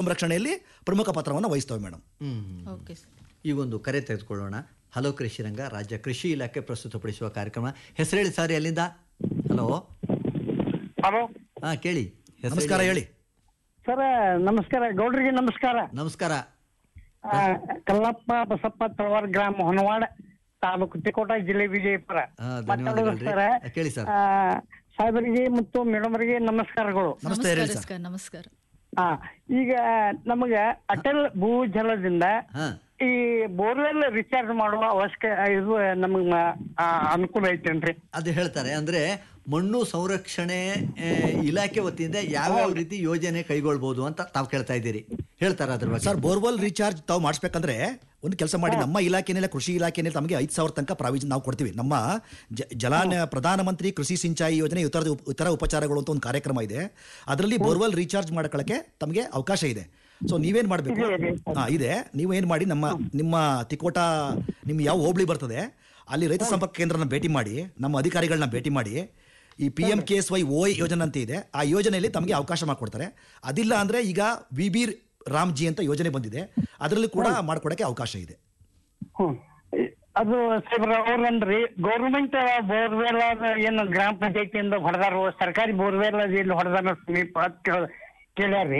ಸಂರಕ್ಷಣೆಯಲ್ಲಿ ಪ್ರಮುಖ ಪಾತ್ರವನ್ನು ವಹಿಸ್ತವೆ ಮೇಡಮ್ ಹ್ಮ್ ಓಕೆ ಸರ್ ಈಗ ಒಂದು ಕರೆ ತೆಗೆದುಕೊಳ್ಳೋಣ ಹಲೋ ಕೃಷಿ ರಂಗ ರಾಜ್ಯ ಕೃಷಿ ಇಲಾಖೆ ಪ್ರಸ್ತುತಪಡಿಸುವ ಕಾರ್ಯಕ್ರಮ ಹೆಸರು ಹೇಳಿ ಸರ್ ಎಲ್ಲಿಂದ ಹಲೋ ಹಲೋ ಹಾ ಕೇಳಿ ಹೆಸರು ನಮಸ್ಕಾರ ಹೇಳಿ ಸರ್ ನಮಸ್ಕಾರ ಗೌಡ್ರಿಗೆ ನಮಸ್ಕಾರ ನಮಸ್ಕಾರ ಆ, ಕಲ್ಲಪ್ಪ ಬಸಪ್ಪ ತಳವಾರ ಗ್ರಾಮ ಹೊನವಾಡ ತಾಲೂಕು ತಿಕೋಟ ಜಿಲ್ಲೆ ವಿಜಯಪುರ ಆ, ಧನ್ಯವಾದಗಳು ಮಾತಾಡೋದು ರೀ. ಸರ್ ಕೇಳಿ ಸರ್. ಆ, ಸಾಹೇಬರಿಗೆ ಮತ್ತು ಮೇಡಮರಿಗೆ ನಮಸ್ಕಾರಗಳು ನಮಸ್ತೆ ಹೇಳಿ ಸರ್ ನಮಸ್ಕಾರ ನಮಸ್ಕಾರ ಹಾ ಈಗ ನಮಗ ಅಟಲ್ ಭೂಜಲದಿಂದ ಹಾ ಈ ಬೋರ್ವೆಲ್ ರಿಚಾರ್ಜ್ ಮಾಡುವ ಅವಶ್ಯಕ ಇದು ನಮಗ್ ಅನುಕೂಲ ಐತೇನ್ರಿ ಅದು ಹೇಳ್ತಾರೆ ಅಂದ್ರೆ ಮಣ್ಣು ಸಂರಕ್ಷಣೆ ಆ, ಇಲಾಖೆ ವತಿಯಿಂದ ಯಾವ್ಯಾವ ರೀತಿ ಯೋಜನೆ ಕೈಗೊಳ್ಬಹುದು ಅಂತ ತಾವು ಕೇಳ್ತಾ ಇದ್ದೀರಿ ಹೇಳ್ತಾರೆ ಅದ್ರ ಬಗ್ಗೆ ಸರ್ ಬೋರ್ವೆಲ್ ರೀಚಾರ್ಜ್ ತಾವು ಮಾಡಿಸ್ಬೇಕಂದ್ರೆ ಒಂದು ಕೆಲಸ ಮಾಡಿ ನಮ್ಮ ಇಲಾಖೆನೆಲ್ಲ ಕೃಷಿ ಇಲಾಖೆನಲ್ಲಿ ತಮಗೆ ಐದು ಸಾವಿರ ತನಕ ಪ್ರಾವಿಜನ್ ನಾವು ಕೊಡ್ತೀವಿ ನಮ್ಮ ಜ- ಜಲಾನ ಪ್ರಧಾನಮಂತ್ರಿ ಕೃಷಿ ಸಿಂಚಾಯಿ ಯೋಜನೆ ಇತರ ಇತರ ಉಪಚಾರಗಳು ಅಂತ ಒಂದು ಕಾರ್ಯಕ್ರಮ ಇದೆ ಅದರಲ್ಲಿ ಬೋರ್ವೆಲ್ ರೀಚಾರ್ಜ್ ಮಾಡ್ಕೊಳ್ಳೋಕ್ಕೆ ತಮಗೆ ಅವಕಾಶ ಇದೆ ಸೊ ನೀವೇನ್ ಮಾಡಬೇಕು ಹಾ ಇದೆ ನೀವು ಏನು ಮಾಡಿ ನಮ್ಮ ನಿಮ್ಮ ತಿಕೋಟ ನಿಮ್ಮ ಯಾವ ಹೋಬಳಿ ಬರ್ತದೆ ಅಲ್ಲಿ ರೈತ ಸಂಪರ್ಕ ಕೇಂದ್ರನ ಭೇಟಿ ಮಾಡಿ ನಮ್ಮ ಅಧಿಕಾರಿಗಳನ್ನ ಭೇಟಿ ಮಾಡಿ ಈ P M K S Y ಓ ಯೋಜನೆ ಅಂತ ಇದೆ ಆ ಯೋಜನೆಯಲ್ಲಿ ತಮಗೆ ಅವಕಾಶ ಮಾಡಿಕೊಡ್ತಾರೆ ಅದಿಲ್ಲ ಅಂದ್ರೆ ಈಗ ವಿ ಬಿ ರಾಮ್ಜಿ ಅಂತ ಯೋಜನೆ ಬಂದಿದೆ ಅದರಲ್ಲಿ ಕೂಡ ಮಾಡ್ಕೊಡಕ್ಕೆ ಅವಕಾಶ ಇದೆ ಹ್ಮ್ ಅದು ಸಾಹೇಬ್ರ ಅವ್ರಂದ್ರಿ ಗೌರ್ಮೆಂಟ್ ಬೋರ್ವೆಲ್ ಏನು ಗ್ರಾಮ ಪಂಚಾಯತಿಯಿಂದ ಹೊಡೆದಾರ ಸರ್ಕಾರಿ ಬೋರ್ವೆಲ್ ಎಲ್ಲಿ ಹೊಡೆದಾರ ಸಮೀಪ ಅಂತ ಕೇಳ್- ಕೇಳ್ಯಾರ್ರಿ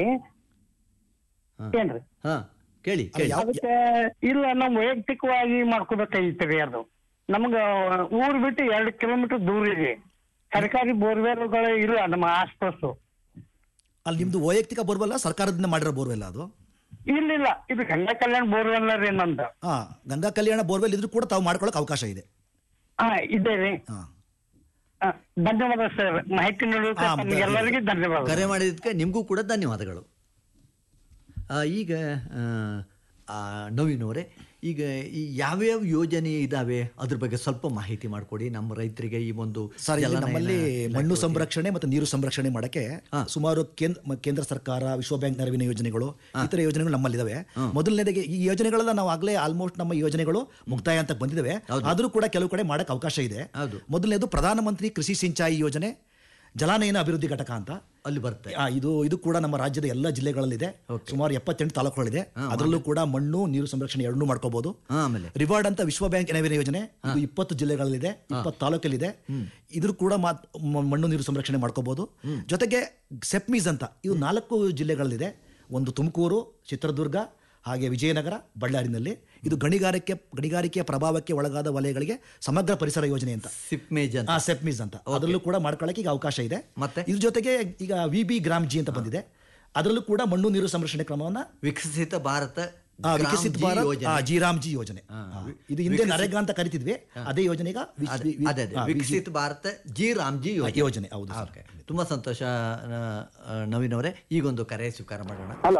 ಹಾ. ಏನ್ರಿ ಹಾ ಕೇಳಿ ಕೇಳಿ ಅದಕ್ಕೆ ಇಲ್ಲ ನಾವು ವೈಯಕ್ತಿಕವಾಗಿ ಮಾಡ್ಕೋಬೇಕಾಗಿತ್ರಿ ಅದು ನಮ್ಗ ಊರ್ ಬಿಟ್ಟು ಎರಡು ಕಿಲೋಮೀಟರ್ ದೂರ ಇದೆ ಸರ್ಕಾರಿ ಬೋರ್ವೆಲ್ಗಳು ಇಲ್ಲ ನಮ್ಮ ಆಸ್ಪಾಸು ಅಲ್ಲಿ ನಿಮ್ದು ವೈಯಕ್ತಿಕ ಬೋರ್ವೆಲ್ ಸರ್ಕಾರದಿಂದ ಮಾಡಿರೋ ಬೋರ್ವೆಲ್ ಅದು ಇಲ್ಲ ಇಲ್ಲ ಇದು ಗಂಗಾ ಕಲ್ಯಾಣ ಬೋರ್ವೆಲ್ ರೀ ನಂದು ಹಾ ಗಂಗಾ ಕಲ್ಯಾಣ ಬೋರ್ವೆಲ್ ಇದ್ರೂ ಕೂಡ ತಾವು ಮಾಡ್ಕೊಳ್ಳೋಕೆ ಅವಕಾಶ ಇದೆ ಹಾ ಇದೆ ರೀ ಹಾ ಆ, ಧನ್ಯವಾದ ಸರ್ ಮಾಹಿತಿ ನೀಡೋಕೆ ಹಾ, ತಮಗೆಲ್ಲರಿಗೂ ಧನ್ಯವಾದ ಕರೆ ಮಾಡಿದ್ದಕ್ಕೆ ನಿಮಗೂ ಕೂಡ ಧನ್ಯವಾದಗಳು ಆ, ಈಗ ಆ, ಆ, ನವೀನ್ ಅವರೇ ಈಗ ಈ ಯಾವ್ಯಾವ ಯೋಜನೆ ಇದಾವೆ ಅದ್ರ ಬಗ್ಗೆ ಸ್ವಲ್ಪ ಮಾಹಿತಿ ಮಾಡಿಕೊಡಿ ನಮ್ಮ ರೈತರಿಗೆ ಈ ಒಂದು ಸರ್ ಇಲ್ಲಿ ಜಲನಯನ ನಮ್ಮಲ್ಲಿ ಇಲಾಖೆ ಮಣ್ಣು ವತಿಯಿಂದ. ಸಂರಕ್ಷಣೆ ಮತ್ತು ನೀರು ಸಂರಕ್ಷಣೆ ಮಾಡಕ್ಕೆ ಸುಮಾರು ಕೇಂದ್ರ ಮ- ಕೇಂದ್ರ ಸರ್ಕಾರ ವಿಶ್ವ ಬ್ಯಾಂಕ್ ನೆರವಿನ ಯೋಜನೆಗಳು ಇತರ ಯೋಜನೆಗಳು ನಮ್ಮಲ್ಲಿದಾವೆ ಮೊದಲನೇದಾಗಿ ಈ ಯೋಜನೆಗಳೆಲ್ಲ ನಾವು ಆಗ್ಲೇ ಆಲ್ಮೋಸ್ಟ್ ನಮ್ಮ ಯೋಜನೆಗಳು ಮುಕ್ತಾಯ ಅಂತ ಬಂದಿದ್ದಾವೆ ಆದ್ರೂ ಕೂಡ ಕೆಲವು ಕಡೆ ಮಾಡಕ್ಕೆ ಅವಕಾಶ ಇದೆ ಹೌದು. ಮೊದಲನೇದು ಪ್ರಧಾನಮಂತ್ರಿ ಕೃಷಿ ಸಿಂಚಾಯಿ ಯೋಜನೆ ಜಲಾನಯನ ಅಭಿವೃದ್ಧಿ ಘಟಕ ಅಂತ ಅಲ್ಲಿ ಬರುತ್ತೆ ಆ, ಇದು ಇದು ಕೂಡ ನಮ್ಮ ರಾಜ್ಯದ ಎಲ್ಲ ಜಿಲ್ಲೆಗಳಲ್ಲಿದೆ ಸುಮಾರು ಎಪ್ಪತ್ತೆಂಟು ತಾಲೂಕುಗಳಿದೆ ಅದರಲ್ಲೂ ಕೂಡ ಮಣ್ಣು ನೀರು ಸಂರಕ್ಷಣೆ ಎರಡನ್ನೂ ಮಾಡ್ಕೋಬಹುದು ಹಾ, ಆಮೇಲೆ ರಿವಾರ್ಡ್ ಅಂತ ವಿಶ್ವ ಬ್ಯಾಂಕ್ ನೆರವಿನ ಯೋಜನೆ ಇದು ಇಪ್ಪತ್ತು ಜಿಲ್ಲೆಗಳಲ್ಲಿದೆ ಇಪ್ಪತ್ತು ತಾಲೂಕಲ್ಲಿದೆ ಇದ್ರ ಕೂಡ ಮಾತ್- ಮ- ಮಣ್ಣು ನೀರು ಸಂರಕ್ಷಣೆ ಮಾಡ್ಕೋಬಹುದು ಜೊತೆಗೆ ಸೆಪ್ಮೀಸ್ ಅಂತ ಇದು ನಾಲ್ಕು ಜಿಲ್ಲೆಗಳಲ್ಲಿದೆ ಒಂದು ತುಮಕೂರು ಚಿತ್ರದುರ್ಗ ಹಾಗೆ ವಿಜಯನಗರ ಬಳ್ಳಾರಿನಲ್ಲಿ ಇದು ಗಣಿಗಾರಿಕೆ ಗಣಿಗಾರಿಕೆಯ ಪ್ರಭಾವಕ್ಕೆ ಒಳಗಾದ ವಲಯಗಳಿಗೆ ಸಮಗ್ರ ಪರಿಸರ ಯೋಜನೆ ಅಂತ ಸಿಪ್ಮೇಜ್ ಅಂತ ಆ ಸೆಪ್ಮೀಸ್ ಅಂತ ಅದರಲ್ಲೂ ಕೂಡ ಮಾಡ್ಕೊಳ್ಳಕ್ಕೆ ಈಗ ಅವಕಾಶ ಇದೆ ಮತ್ತೆ? ಇದ್ರ ಜೊತೆಗೆ ಈಗ ವಿ ಬಿ ಗ್ರಾಮ್ ಜಿ ಅಂತ ಬಂದಿದೆ ಅದರಲ್ಲೂ ಕೂಡ ಮಣ್ಣು ನೀರು ಸಂರಕ್ಷಣೆ ಕ್ರಮವನ್ನ ವಿಕಸಿತ ಭಾರತ ಆ, ಗ್ರಾಮ್ ವಿಕಸಿತ್ ಜಿ ಭಾರತ್ ಯೋಜನೆ. ಆ, ಜಿರಾಮ್ ಜಿ ಯೋಜನೆ ಆ, ಇದು ಹಿಂದೆ ನರೇಗಾ ಅಂತ ಕರಿತಿದ್ವಿ ಅದೇ ಯೋಜನೆ ಈಗ ವಿಶ್- ಅದೇ ವಿ- ಅದೇ ಅದೇ. ಆ, ವಿ- ವಿಕಸಿತ ಭಾರತ ಜಿ ರಾಮ್ಜಿ ಯೋಜನೆ ಯೋಜನೆ ಹೌದು ಸರ್. ಓಕೆ ತುಂಬಾ ಸಂತೋಷ ಆ, ಆ, ನವೀನ್ ಅವರೇ ಈಗೊಂದು ಕರೆ ಸ್ವೀಕಾರ ಮಾಡೋಣ ಹಲೋ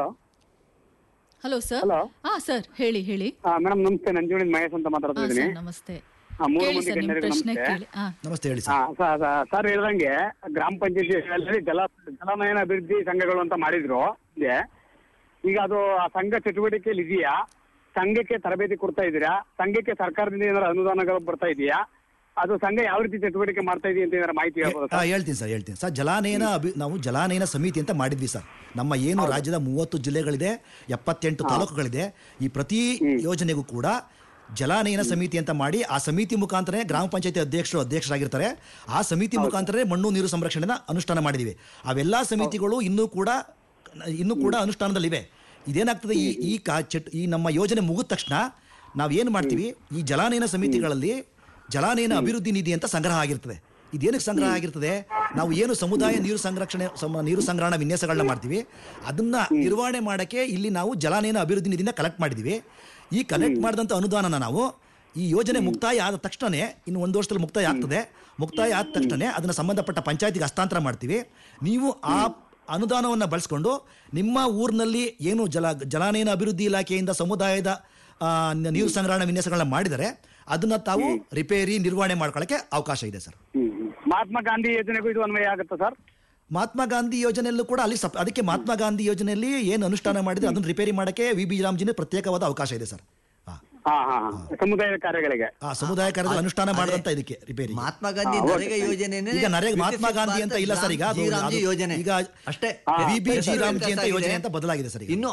ಹಲೋ ಸರ್ Hello. ಹಾ ಸರ್ ಹೇಳಿ ಹೇಳಿ ಮೇಡಮ್ ನಮಸ್ತೆ ನಂಜುಳಿ ಮಹೇಶ್ ಅಂತ ಮಾತಾಡ್ತಾ ಹಾ ಇದ್ದೀನಿ ಸರ್ ನಮಸ್ತೆ ಹಾ, ಮೂರು ಕೇಳಿ ಮಂದಿ ಸರ್ ನಿಮ್ ಗಣ್ಯರಿಗೆ ಪ್ರಶ್ನೆ ನಮಸ್ತೆ. ಕೇಳಿ ಹಾ ನಮಸ್ತೆ ಹೇಳಿ ಹಾ ಸರ್ ಸರ್ ಹೇಳ್ದಂಗೆ ಗ್ರಾಮ ಪಂಚಾಯತಿ ಜಲ ಜಲನಯನ ಅಭಿವೃದ್ಧಿ ಸಂಘಗಳು ಅಂತ ಮಾಡಿದ್ರು ಇದೆ ಈಗ ಅದು ಆ ಸಂಘ ಚಟುವಟಿಕೆಯಲ್ಲಿ ಇದೆಯಾ ಸಂಘಕ್ಕೆ ತರಬೇತಿ ಕೊಡ್ತಾ ಇದ್ದೀರಾ ಸಂಘಕ್ಕೆ ಸರ್ಕಾರದಿಂದ ಏನಾದ್ರು ಅನುದಾನಗಳು ಬರ್ತಾ ಇದೆಯಾ ಅದು ಸಂಘ ಯಾವ ರೀತಿ ಚಟುವಟಿಕೆ ಮಾಡ್ತಾ ಇದೆಯಾ ಅಂತ ಏನಾದ್ರು ಮಾಹಿತಿ ಹೇಳ್ಬೋದು ಆ, ಹೇಳ್ತೀನಿ ಸರ್ ಹೇಳ್ತೀನಿ ಸರ್ ಜಲಾನಯನ ಅಭಿ ನಾವು ಜಲಾನಯನ ಸಮಿತಿ ಅಂತ ಮಾಡಿದ್ವಿ ಸರ್ ನಮ್ಮ ಏನು ರಾಜ್ಯದ ಮೂವತ್ತು ಜಿಲ್ಲೆಗಳಿದೆ ಎಪ್ಪತ್ತೆಂಟು ತಾಲೂಕುಗಳಿದೆ ಈ ಪ್ರತಿ ಯೋಜನೆಗೂ ಕೂಡ ಜಲಾನಯನ ಸಮಿತಿ ಅಂತ ಮಾಡಿ ಆ ಸಮಿತಿ ಮುಖಾಂತರ ಗ್ರಾಮ ಪಂಚಾಯತಿ ಅಧ್ಯಕ್ಷರು ಅಧ್ಯಕ್ಷರಾಗಿರ್ತಾರೆ ಆ ಸಮಿತಿ ಮುಖಾಂತರ ಮಣ್ಣು ನೀರು ಸಂರಕ್ಷಣೆನ ಅನುಷ್ಠಾನ ಮಾಡಿದೀವಿ ಅವೆಲ್ಲ ಸಮಿತಿಗಳು ಇನ್ನೂ ಕೂಡ ಇನ್ನೂ ಕೂಡ ಅನುಷ್ಠಾನದಲ್ಲಿವೆ ಇದೇನಾಗ್ತದೆ ಈ ಈ ಕಾ ಚಟ್ ಈ ನಮ್ಮ ಯೋಜನೆ ಮುಗಿದ ತಕ್ಷಣ ನಾವೇನು ಮಾಡ್ತೀವಿ ಈ ಜಲಾನಯನ ಸಮಿತಿಗಳಲ್ಲಿ ಜಲಾನಯನ ಅಭಿವೃದ್ಧಿ ನಿಧಿ ಅಂತ ಸಂಗ್ರಹ ಆಗಿರ್ತದೆ ಇದೇನಕ್ಕೆ ಸಂಗ್ರಹ ಆಗಿರ್ತದೆ ನಾವು ಏನು ಸಮುದಾಯ ನೀರು ಸಂರಕ್ಷಣೆ ಸಮ- ನೀರು ಸಂಗ್ರಹಣ ವಿನ್ಯಾಸಗಳನ್ನ ಮಾಡ್ತೀವಿ ಅದನ್ನ ನಿರ್ವಹಣೆ ಮಾಡಕ್ಕೆ ಇಲ್ಲಿ ನಾವು ಜಲಾನಯನ ಅಭಿವೃದ್ಧಿ ನಿಧಿನ ಕಲೆಕ್ಟ್ ಮಾಡಿದೀವಿ ಈ ಕಲೆಕ್ಟ್ ಮಾಡಿದಂಥ ಅನುದಾನನ ನಾವು ಈ ಯೋಜನೆ ಮುಕ್ತಾಯ ಆದ ತಕ್ಷಣನೇ ಇನ್ನು ಒಂದು ವರ್ಷದಲ್ಲಿ ಮುಕ್ತಾಯ ಆಗ್ತದೆ ಮುಕ್ತಾಯ ಆದ ತಕ್ಷಣ ಅದನ್ನ ಸಂಬಂಧಪಟ್ಟ ಪಂಚಾಯತಿಗೆ ಹಸ್ತಾಂತರ ಮಾಡ್ತೀವಿ ನೀವು ಆ ಅನುದಾನವನ್ನು ಬಳಸ್ಕೊಂಡು ನಿಮ್ಮ ಊರಿನಲ್ಲಿ ಏನು ಜಲ ಜಲಾನಯನ ಅಭಿವೃದ್ಧಿ ಇಲಾಖೆಯಿಂದ ಸಮುದಾಯದ ಆ, ನ- ನೀರು ಸಂಗ್ರಹಣಾ ವಿನ್ಯಾಸಗಳನ್ನ ಮಾಡಿದರೆ ಅದನ್ನ ತಾವು ರಿಪೇರಿ ನಿರ್ವಹಣೆ ಮಾಡ್ಕೊಳ್ಳೋಕ್ಕೆ ಅವಕಾಶ ಇದೆ sir hmm hmm. Mahatma Gandhi ಯೋಜನೆಗೂ ಇದು ಅನ್ವಯ ಆಗುತ್ತಾ ಸರ್ ಮಹಾತ್ಮ ಗಾಂಧಿ ಯೋಜನೆಯಲ್ಲೂ ಕೂಡ ಅಲ್ಲಿ ಸಪ್ ಅದಕ್ಕೆ ಮಹಾತ್ಮ ಗಾಂಧಿ ಯೋಜನೆಯಲ್ಲಿ ಏನು ಅನುಷ್ಠಾನ ಮಾಡಿದ್ರೆ ಅದನ್ನು ರಿಪೇರಿ ಮಾಡೋಕ್ಕೆ ವಿ ಬಿ ರಾಮ್ಜಿನ ಪ್ರತ್ಯೇಕವಾದ ಅವಕಾಶ ಇದೆ ಸರ್ ಆ. ಹಾ ಹಾ ಹಾ ಸಮುದಾಯ ಕಾರ್ಯಗಳಿಗೆ ಆ ಸಮುದಾಯ ಕಾರ್ಯದಲ್ಲಿ ಅನುಷ್ಠಾನ ಮಾಡಿದಂತ ಇದಕ್ಕೆ ರಿಪೇರಿ ಮಹಾತ್ಮ ಗಾಂಧಿ ನರೇಗಾ ಯೋಜನೆ ಈಗ ನರೇಗಾ ಮಹಾತ್ಮ ಗಾಂಧಿ ಅಂತ ಇಲ್ಲ ಸರ್ ಈಗ ಅದು- ಜಿ ರಾಮ್ಜಿ ಅದು- ಯೋಜನೆ ಈಗ ಅಷ್ಟೇ ವಿ ಬಿ ಜಿ ಹೆಸರು ರಾಮ್ಜಿ ಅಂತ ವ್ಯತ್ಯಾಸ ಯೋಜನೆ ಆಗಿದೆ. ಅಂತ ಬದಲಾಗಿದೆ ಸರ್ ಈಗ ಇನ್ನು